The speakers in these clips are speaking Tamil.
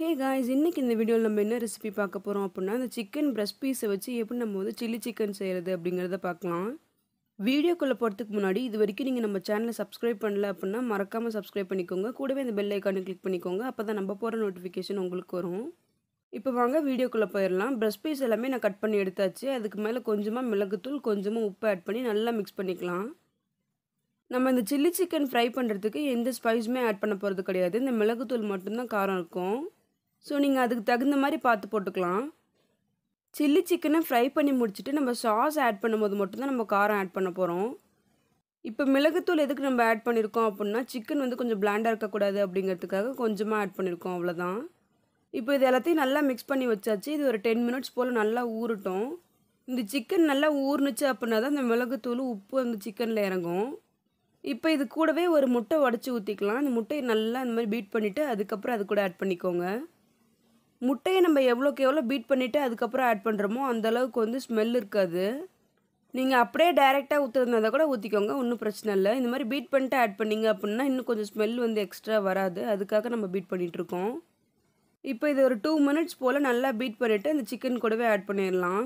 ஹே காய்ஸ் இன்னைக்கு இந்த வீடியோவில் நம்ம என்ன ரெசிபி பார்க்க போகிறோம் அப்படின்னா அந்த சிக்கன் பிரஸ்ட் பீஸை வச்சு எப்படி நம்ம வந்து சில்லி சிக்கன் செய்கிறது அப்படிங்கிறத பார்க்கலாம் வீடியோக்குள்ளே போகிறதுக்கு முன்னாடி இது வரைக்கும் நீங்கள் நம்ம சேனலை சப்ஸ்கிரைப் பண்ணல அப்படின்னா மறக்காமல் சப்ஸ்கிரைப் பண்ணிக்கோங்க கூடவே இந்த பெல் ஐக்கானை கிளிக் பண்ணிக்கோங்க அப்போ தான் நம்ம போகிற நோட்டிஃபிகேஷன் உங்களுக்கு வரும் இப்போ வாங்க வீடியோக்குள்ளே போயிடலாம் பிரஸ்ட் பீஸ் எல்லாமே நான் கட் பண்ணி எடுத்தாச்சு அதுக்கு மேலே கொஞ்சமாக மிளகுத்தூள் கொஞ்சமாக உப்பு ஆட் பண்ணி நல்லா மிக்ஸ் பண்ணிக்கலாம் நம்ம இந்த சில்லி சிக்கன் ஃப்ரை பண்ணுறதுக்கு எந்த ஸ்பைஸுமே ஆட் பண்ண போகிறது கிடையாது இந்த மிளகுத்தூள் மட்டும்தான் காரம் இருக்கும் ஸோ நீங்கள் அதுக்கு தகுந்த மாதிரி பார்த்து போட்டுக்கலாம் சில்லி சிக்கனை ஃப்ரை பண்ணி முடிச்சுட்டு நம்ம சாஸ் ஆட் பண்ணும்போது மட்டும்தான் நம்ம காரம் ஆட் பண்ண போகிறோம் இப்போ மிளகுத்தூள் எதுக்கு நம்ம ஆட் பண்ணியிருக்கோம் அப்படின்னா சிக்கன் வந்து கொஞ்சம் பிளாண்டாக இருக்கக்கூடாது அப்படிங்கிறதுக்காக கொஞ்சமாக ஆட் பண்ணியிருக்கோம் அவ்வளோதான் இப்போ இது எல்லாத்தையும் நல்லா மிக்ஸ் பண்ணி வச்சாச்சு இது ஒரு டென் மினிட்ஸ் போல் நல்லா ஊறட்டும் இந்த சிக்கன் நல்லா ஊறுனுச்சு அப்படின்னா தான் இந்த மிளகுத்தூள் உப்பு அந்த சிக்கனில் இறங்கும் இப்போ இது கூடவே ஒரு முட்டை உடச்சி ஊற்றிக்கலாம் அந்த முட்டையை நல்லா இந்த மாதிரி பீட் பண்ணிவிட்டு அதுக்கப்புறம் அது கூட ஆட் பண்ணிக்கோங்க முட்டையை நம்ம எவ்வளோக்கு எவ்வளோ பீட் பண்ணிவிட்டு அதுக்கப்புறம் ஆட் பண்ணுறோமோ அந்தளவுக்கு வந்து ஸ்மெல் இருக்காது நீங்கள் அப்படியே டைரெக்டாக ஊற்றுறதுனால கூட ஊற்றிக்கோங்க ஒன்றும் பிரச்சனை இல்லை இந்த மாதிரி பீட் பண்ணிட்டு ஆட் பண்ணிங்க அப்படின்னா இன்னும் கொஞ்சம் ஸ்மெல் வந்து எக்ஸ்ட்ரா வராது அதுக்காக நம்ம பீட் பண்ணிகிட்ருக்கோம் இப்போ இது ஒரு டூ மினிட்ஸ் போல் நல்லா பீட் பண்ணிவிட்டு அந்த சிக்கன் கூடவே ஆட் பண்ணிடலாம்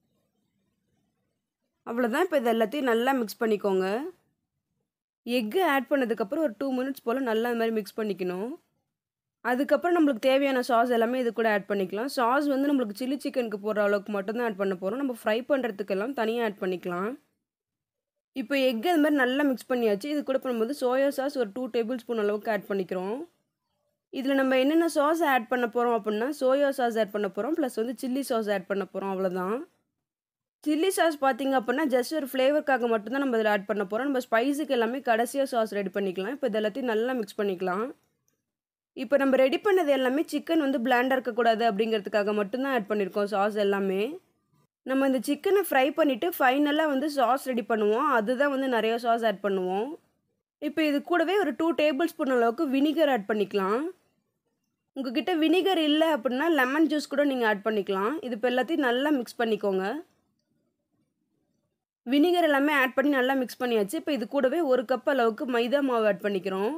அவ்வளோதான் இப்போ இது எல்லாத்தையும் நல்லா மிக்ஸ் பண்ணிக்கோங்க எக்கு ஆட் பண்ணதுக்கப்புறம் ஒரு டூ மினிட்ஸ் போல் நல்லா இந்த மாதிரி மிக்ஸ் பண்ணிக்கணும் அதுக்கப்புறம் நம்மளுக்கு தேவையான சாஸ் எல்லாமே இது கூட ஆட் பண்ணிக்கலாம் சாஸ் வந்து நம்மளுக்கு சில்லி சிக்கனுக்கு போடுற அளவுக்கு மட்டும்தான் ஆட் பண்ண போகிறோம் நம்ம ஃப்ரை பண்ணுறதுக்கெல்லாம் தனியாக ஆட் பண்ணிக்கலாம் இப்போ எக் அது மாதிரி நல்லா மிக்ஸ் பண்ணியாச்சு இது கூட பண்ணும்போது சோயா சாஸ் ஒரு டூ டேபிள் ஸ்பூன் அளவுக்கு ஆட் பண்ணிக்கிறோம் இதில் நம்ம என்னென்ன சாஸ் ஆட் பண்ண போகிறோம் அப்படின்னா சோயா சாஸ் ஆட் பண்ண போகிறோம் ப்ளஸ் வந்து சில்லி சாஸ் ஆட் பண்ண போகிறோம் அவ்வளோதான் சில்லி சாஸ் பார்த்திங்க அப்படின்னா ஜஸ்ட் ஒரு ஃப்ளேவருக்காக மட்டும்தான் நம்ம இதில் ஆட் பண்ண போகிறோம் நம்ம ஸ்பைஸுக்கு எல்லாமே கடைசியாக சாஸ் ரெடி பண்ணிக்கலாம் இப்போ இது எல்லாத்தையும் நல்லா மிக்ஸ் பண்ணிக்கலாம் இப்போ நம்ம ரெடி பண்ணது எல்லாமே சிக்கன் வந்து பிளாண்டாக இருக்கக்கூடாது அப்படிங்கிறதுக்காக மட்டும்தான் ஆட் பண்ணியிருக்கோம் சாஸ் எல்லாமே நம்ம இந்த சிக்கனை ஃப்ரை பண்ணிவிட்டு ஃபைனலாக வந்து சாஸ் ரெடி பண்ணுவோம் அதுதான் வந்து நிறைய சாஸ் ஆட் பண்ணுவோம் இப்போ இது கூடவே ஒரு டூ டேபிள் ஸ்பூன் அளவுக்கு வினிகர் ஆட் பண்ணிக்கலாம் உங்ககிட்ட வினிகர் இல்லை அப்படின்னா லெமன் ஜூஸ் கூட நீங்கள் ஆட் பண்ணிக்கலாம் இது இப்போ எல்லாத்தையும் நல்லா மிக்ஸ் பண்ணிக்கோங்க வினிகர் எல்லாமே ஆட் பண்ணி நல்லா மிக்ஸ் பண்ணியாச்சு இப்போ இது கூடவே ஒரு கப் அளவுக்கு மைதா மாவு ஆட் பண்ணிக்கிறோம்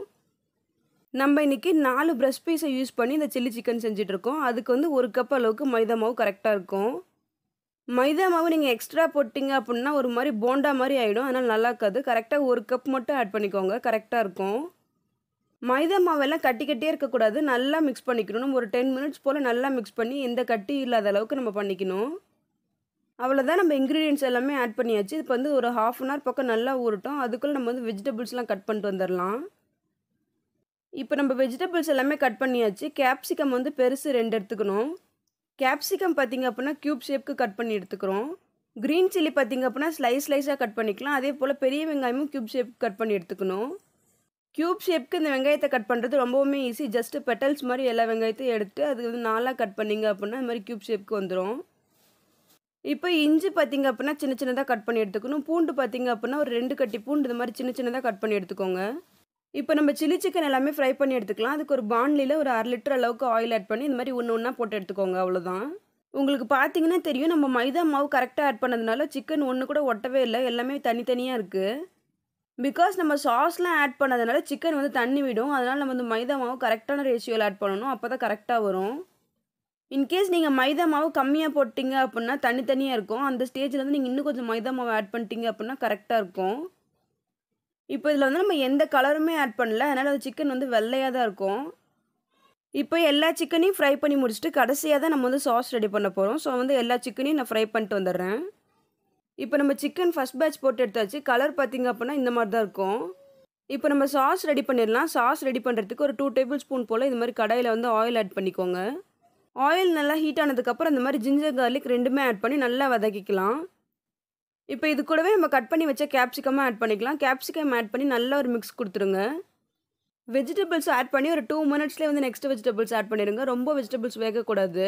நம்ம இன்றைக்கி நாலு ப்ரெஷ் பீஸை யூஸ் பண்ணி இந்த சில்லி சிக்கன் செஞ்சிட்ருக்கோம் அதுக்கு வந்து ஒரு கப் அளவுக்கு மைதா மாவு கரெக்டாக இருக்கும் மைதா மாவு நீங்கள் எக்ஸ்ட்ரா போட்டிங்க அப்படின்னா ஒரு மாதிரி போண்டா மாதிரி ஆகிடும் அதனால் நல்லா இருக்காது கரெக்டாக ஒரு கப் மட்டும் ஆட் பண்ணிக்கோங்க கரெக்டாக இருக்கும் மைதா மாவெல்லாம் கட்டி கட்டியே இருக்கக்கூடாது நல்லா மிக்ஸ் பண்ணிக்கணும் நம்ம ஒரு டென் மினிட்ஸ் போல் நல்லா மிக்ஸ் பண்ணி எந்த கட்டி இல்லாத அளவுக்கு நம்ம பண்ணிக்கணும் அவ்வளோதான் நம்ம இன்க்ரீடியன்ஸ் எல்லாமே ஆட் பண்ணியாச்சு இப்போ வந்து ஒரு ஹாஃப் அன் ஹவர் பக்கம் நல்லா ஊறட்டும் அதுக்குள்ளே நம்ம வந்து வெஜிடபிள்ஸ்லாம் கட் பண்ணிட்டு வந்துடலாம் இப்போ நம்ம வெஜிடபிள்ஸ் எல்லாமே கட் பண்ணியாச்சு கேப்சிகம் வந்து பெருசு ரெண்டு எடுத்துக்கணும் கேப்சிகம் பார்த்திங்க அப்படின்னா க்யூப் ஷேப்க்கு கட் பண்ணி எடுத்துக்கிறோம் க்ரீன் சில்லி பார்த்திங்க அப்படின்னா ஸ்லைஸ் ஸ்லைஸாக கட் பண்ணிக்கலாம் அதே போல் பெரிய வெங்காயமும் க்யூப் ஷேப் கட் பண்ணி எடுத்துக்கணும் க்யூப் ஷேப்க்கு இந்த வெங்காயத்தை கட் பண்ணுறது ரொம்பவுமே ஈஸி ஜஸ்ட்டு பெட்டல்ஸ் மாதிரி எல்லா வெங்காயத்தையும் எடுத்து அது வந்து நாலாக கட் பண்ணிங்க அப்படின்னா இந்த மாதிரி க்யூப் ஷேப்க்கு வந்துடும் இப்போ இஞ்சி பார்த்திங்க அப்படின்னா சின்ன சின்னதாக கட் பண்ணி எடுத்துக்கணும் பூண்டு பார்த்திங்க அப்படின்னா ஒரு ரெண்டு கட்டி பூண்டு இந்த மாதிரி சின்ன சின்னதாக கட் பண்ணி எடுத்துக்கோங்க இப்போ நம்ம சில்லி சிக்கன் எல்லாமே ஃப்ரை பண்ணி எடுத்துக்கலாம் அதுக்கு ஒரு பாண்ட்லியில் ஒரு அரை லிட்டர் அளவுக்கு ஆயில் ஆட் பண்ணி இந்த மாதிரி ஒன்று ஒன்றா போட்டு எடுத்துக்கோங்க அவ்வளோதான் உங்களுக்கு பார்த்தீங்கன்னா தெரியும் நம்ம மைதா மாவு கரெக்டாக ஆட் பண்ணதுனால சிக்கன் ஒன்று கூட ஒட்டவே இல்லை எல்லாமே தனித்தனியாக இருக்குது பிகாஸ் நம்ம சாஸ்லாம் ஆட் பண்ணதுனால சிக்கன் வந்து தண்ணி விடும் அதனால் நம்ம வந்து மைதா மாவு கரெக்டான ரேஷியோவில் ஆட் பண்ணணும் அப்போ தான் கரெக்டாக வரும் இன்கேஸ் நீங்கள் மைதா மாவு கம்மியாக போட்டிங்க அப்படின்னா தனித்தனியாக இருக்கும் அந்த ஸ்டேஜில் வந்து நீங்கள் இன்னும் கொஞ்சம் மைதா மாவு ஆட் பண்ணிட்டீங்க அப்படின்னா கரெக்டாக இருக்கும் இப்போ இதில் வந்து நம்ம எந்த கலருமே ஆட் பண்ணல அதனால் அந்த சிக்கன் வந்து வெள்ளையாக தான் இருக்கும் இப்போ எல்லா சிக்கனையும் ஃப்ரை பண்ணி முடிச்சுட்டு கடைசியாக தான் நம்ம வந்து சாஸ் ரெடி பண்ண போகிறோம் ஸோ வந்து எல்லா சிக்கனையும் நான் ஃப்ரை பண்ணிட்டு வந்துடுறேன் இப்போ நம்ம சிக்கன் ஃபஸ்ட் பேட்ச் போட்டு எடுத்தாச்சு கலர் பார்த்திங்க அப்படின்னா இந்த மாதிரி தான் இருக்கும் இப்போ நம்ம சாஸ் ரெடி பண்ணிடலாம் சாஸ் ரெடி பண்ணுறதுக்கு ஒரு டூ டேபிள் ஸ்பூன் போல் இது மாதிரி கடாயில் வந்து ஆயில் ஆட் பண்ணிக்கோங்க ஆயில் நல்லா ஹீட் ஆனதுக்கப்புறம் இந்த மாதிரி ஜிஞ்சர் கார்லிக் ரெண்டுமே ஆட் பண்ணி நல்லா வதக்கிக்கலாம் இப்போ இது கூடவே நம்ம கட் பண்ணி வச்ச கேப்சிகமாக ஆட் பண்ணிக்கலாம் கேப்சிகம் ஆட் பண்ணி நல்லா ஒரு மிக்ஸ் கொடுத்துருங்க வெஜிடபிள்ஸ் ஆட் பண்ணி ஒரு டூ மினிட்ஸ்லேயே வந்து நெக்ஸ்ட் வெஜிடபிள்ஸ் ஆட் பண்ணிடுங்க ரொம்ப வெஜிடபிள்ஸ் வேகக்கூடாது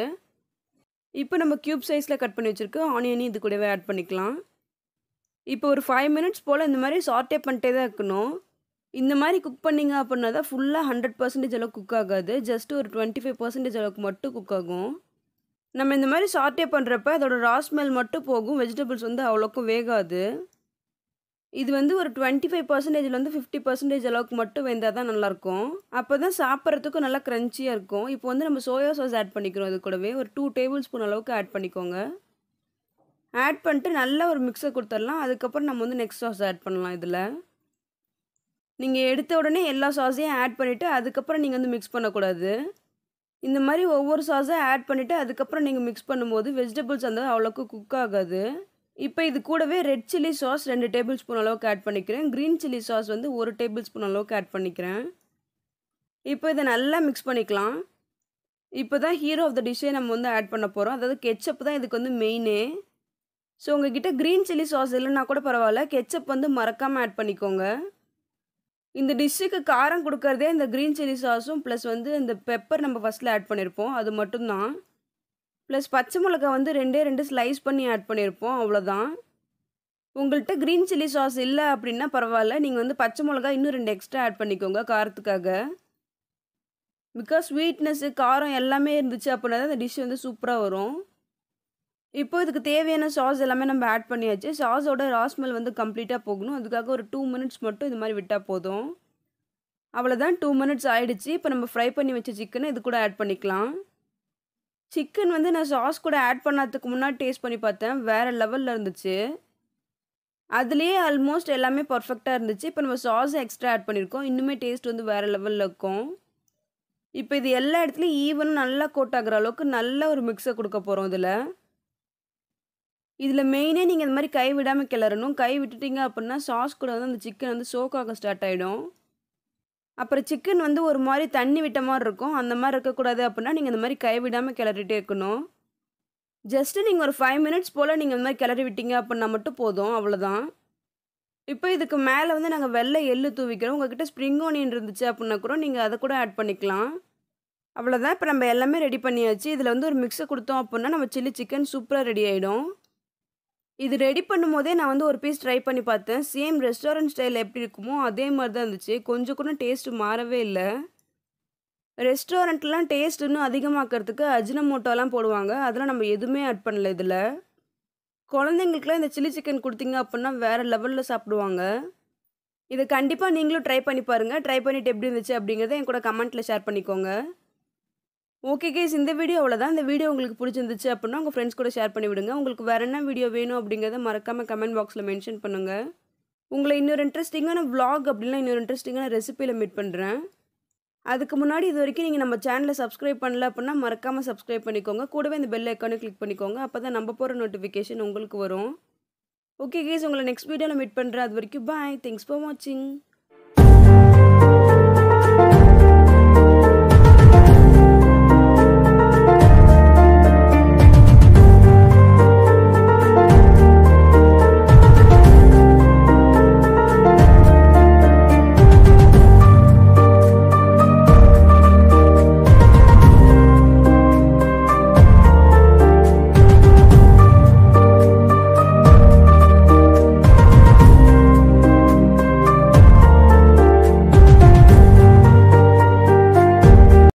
இப்போ நம்ம க்யூப் சைஸில் கட் பண்ணி வச்சுருக்க ஆனியனையும் இது கூடவே ஆட் பண்ணிக்கலாம் இப்போ ஒரு ஃபைவ் மினிட்ஸ் போல் இந்த மாதிரி சார்ட்டே பண்ணிட்டே தான் இருக்கணும் இந்த மாதிரி குக் பண்ணிங்க அப்படின்னா தான் ஃபுல்லாக ஹண்ட்ரட் பர்சன்டேஜ் அளவுக்கு குக் ஆகாது ஜஸ்ட் ஒரு டுவெண்ட்டி ஃபைவ் பர்சன்டேஜ் அளவுக்கு மட்டும் குக் ஆகும் நம்ம இந்த மாதிரி சார்ட்டே பண்ணுறப்ப அதோட ரா ஸ்மெல் மட்டும் போகும் வெஜிடபிள்ஸ் வந்து அவ்வளோக்கும் வேகாது இது வந்து ஒரு டுவெண்ட்டி ஃபைவ் பர்சன்டேஜ்லேருந்து ஃபிஃப்டி பர்சன்டேஜ் அளவுக்கு மட்டும் வெந்தால் தான் நல்லாயிருக்கும் அப்போ தான் சாப்பிட்றதுக்கும் நல்லா க்ரன்ச்சியாக இருக்கும் இப்போ வந்து நம்ம சோயா சாஸ் ஆட் பண்ணிக்கிறோம் இது கூடவே ஒரு டூ டேபிள் ஸ்பூன் அளவுக்கு ஆட் பண்ணிக்கோங்க ஆட் பண்ணிட்டு நல்லா ஒரு மிக்ஸை கொடுத்துடலாம் அதுக்கப்புறம் நம்ம வந்து நெக்ஸ்ட் சாஸ் ஆட் பண்ணலாம் இதில் நீங்கள் எடுத்த உடனே எல்லா சாஸையும் ஆட் பண்ணிவிட்டு அதுக்கப்புறம் நீங்கள் வந்து மிக்ஸ் பண்ணக்கூடாது இந்த மாதிரி ஒவ்வொரு சாஸாக ஆட் பண்ணிவிட்டு அதுக்கப்புறம் நீங்கள் மிக்ஸ் பண்ணும்போது வெஜிடபிள்ஸ் வந்து அவ்வளோக்கு குக் ஆகாது இப்போ இது கூடவே ரெட் சில்லி சாஸ் ரெண்டு டேபிள் ஸ்பூன் அளவுக்கு ஆட் பண்ணிக்கிறேன் க்ரீன் சில்லி சாஸ் வந்து ஒரு டேபிள் ஸ்பூன் அளவுக்கு ஆட் பண்ணிக்கிறேன் இப்போ இதை நல்லா மிக்ஸ் பண்ணிக்கலாம் இப்போ தான் ஹீரோ ஆஃப் த டிஷ்ஷே நம்ம வந்து ஆட் பண்ண போகிறோம் அதாவது கெச்சப் தான் இதுக்கு வந்து மெயினே ஸோ உங்ககிட்ட க்ரீன் சில்லி சாஸ் இல்லைன்னா கூட பரவாயில்ல கெச்சப் வந்து மறக்காமல் ஆட் பண்ணிக்கோங்க இந்த டிஷ்ஷுக்கு காரம் கொடுக்கறதே இந்த க்ரீன் சில்லி சாஸும் ப்ளஸ் வந்து இந்த பெப்பர் நம்ம ஃபஸ்ட்டில் ஆட் பண்ணியிருப்போம் அது மட்டும்தான் ப்ளஸ் பச்சை மிளகா வந்து ரெண்டே ரெண்டு ஸ்லைஸ் பண்ணி ஆட் பண்ணியிருப்போம் அவ்வளோதான் உங்கள்கிட்ட க்ரீன் சில்லி சாஸ் இல்லை அப்படின்னா பரவாயில்ல நீங்கள் வந்து பச்சை மிளகா இன்னும் ரெண்டு எக்ஸ்ட்ரா ஆட் பண்ணிக்கோங்க காரத்துக்காக பிகாஸ் ஸ்வீட்னஸ்ஸு காரம் எல்லாமே இருந்துச்சு அப்படின்னா தான் இந்த டிஷ் வந்து சூப்பராக வரும் இப்போ இதுக்கு தேவையான சாஸ் எல்லாமே நம்ம ஆட் பண்ணியாச்சு சாஸோட ராஸ்மெல் வந்து கம்ப்ளீட்டாக போகணும் அதுக்காக ஒரு டூ மினிட்ஸ் மட்டும் இது மாதிரி விட்டால் போதும் அவ்வளோதான் டூ மினிட்ஸ் ஆயிடுச்சு இப்போ நம்ம ஃப்ரை பண்ணி வச்ச சிக்கனை இது கூட ஆட் பண்ணிக்கலாம் சிக்கன் வந்து நான் சாஸ் கூட ஆட் பண்ணதுக்கு முன்னாடி டேஸ்ட் பண்ணி பார்த்தேன் வேறு லெவலில் இருந்துச்சு அதுலேயே ஆல்மோஸ்ட் எல்லாமே பர்ஃபெக்டாக இருந்துச்சு இப்போ நம்ம சாஸ் எக்ஸ்ட்ரா ஆட் பண்ணியிருக்கோம் இன்னுமே டேஸ்ட் வந்து வேறு லெவலில் இருக்கும் இப்போ இது எல்லா இடத்துலையும் ஈவனும் நல்லா கோட் ஆகிற அளவுக்கு நல்ல ஒரு மிக்ஸை கொடுக்க போகிறோம் இதில் இதில் மெயினே நீங்கள் இந்த மாதிரி கை விடாமல் கிளறணும் கை விட்டுட்டீங்க அப்படின்னா சாஸ் கூட வந்து அந்த சிக்கன் வந்து சோக் ஆக ஸ்டார்ட் ஆகிடும் அப்புறம் சிக்கன் வந்து ஒரு மாதிரி தண்ணி விட்ட மாதிரி இருக்கும் அந்த மாதிரி இருக்கக்கூடாது அப்படின்னா நீங்கள் இந்த மாதிரி கை விடாமல் கிளறிட்டே இருக்கணும் ஜஸ்ட்டு நீங்கள் ஒரு ஃபைவ் மினிட்ஸ் போல் நீங்கள் இந்த மாதிரி கிளறி விட்டீங்க அப்படின்னா மட்டும் போதும் அவ்வளோதான் இப்போ இதுக்கு மேலே வந்து நாங்கள் வெள்ளை எள்ளு தூவிக்கிறோம் உங்ககிட்ட ஸ்ப்ரிங் ஆனியன் இருந்துச்சு அப்படின்னா கூட நீங்கள் அதை கூட ஆட் பண்ணிக்கலாம் அவ்வளோதான் இப்போ நம்ம எல்லாமே ரெடி பண்ணியாச்சு இதில் வந்து ஒரு மிக்ஸை கொடுத்தோம் அப்படின்னா நம்ம சில்லி சிக்கன் சூப்பராக ரெடி ஆகிடும் இது ரெடி பண்ணும்போதே நான் வந்து ஒரு பீஸ் ட்ரை பண்ணி பார்த்தேன் சேம் ரெஸ்டாரண்ட் ஸ்டைல் எப்படி இருக்குமோ அதே மாதிரி தான் இருந்துச்சு கொஞ்சம் கூட டேஸ்ட்டு மாறவே இல்லை ரெஸ்டாரண்ட்லாம் டேஸ்ட் இன்னும் அதிகமாக்கிறதுக்கு அஜினமோட்டோலாம் போடுவாங்க அதெல்லாம் நம்ம எதுவுமே ஆட் பண்ணல இதில் குழந்தைங்களுக்குலாம் இந்த சில்லி சிக்கன் கொடுத்தீங்க அப்படின்னா வேறு லெவலில் சாப்பிடுவாங்க இதை கண்டிப்பாக நீங்களும் ட்ரை பண்ணி பாருங்கள் ட்ரை பண்ணிவிட்டு எப்படி இருந்துச்சு அப்படிங்கிறத என் கூட கமெண்ட்டில் ஷேர் பண்ணிக்கோங்க ஓகே கேஸ் இந்த வீடியோ அவ்வளோதான் இந்த வீடியோ உங்களுக்கு பிடிச்சிருந்துச்சு அப்படின்னா உங்கள் ஃப்ரெண்ட்ஸ் கூட ஷேர் பண்ணி விடுங்க உங்களுக்கு வேறு என்ன வீடியோ வேணும் அப்படிங்கிறத மறக்காமல் கமெண்ட் பாக்ஸில் மென்ஷன் பண்ணுங்கள் உங்களை இன்னொரு இன்ட்ரெஸ்டிங்கான vlog அப்படின்னா இன்னொரு இன்ட்ரெஸ்டிங்கான ரெசிப்பியில் மீட் பண்ணுறேன் அதுக்கு முன்னாடி இது வரைக்கும் நீங்கள் நம்ம சேனலை சப்ஸ்கிரைப் பண்ணல அப்படின்னா மறக்காமல் சப்ஸ்கிரைப் பண்ணிக்கோங்க கூடவே இந்த பெல் ஐக்கானை கிளிக் பண்ணிக்கோங்க அப்போ தான் நம்ம போகிற நோட்டிஃபிகேஷன் உங்களுக்கு வரும் ஓகே கேஸ் உங்களை நெக்ஸ்ட் வீடியோவில் மீட் பண்ணுறேன் அது வரைக்கும் பாய் தேங்க்ஸ் ஃபார் வாட்சிங்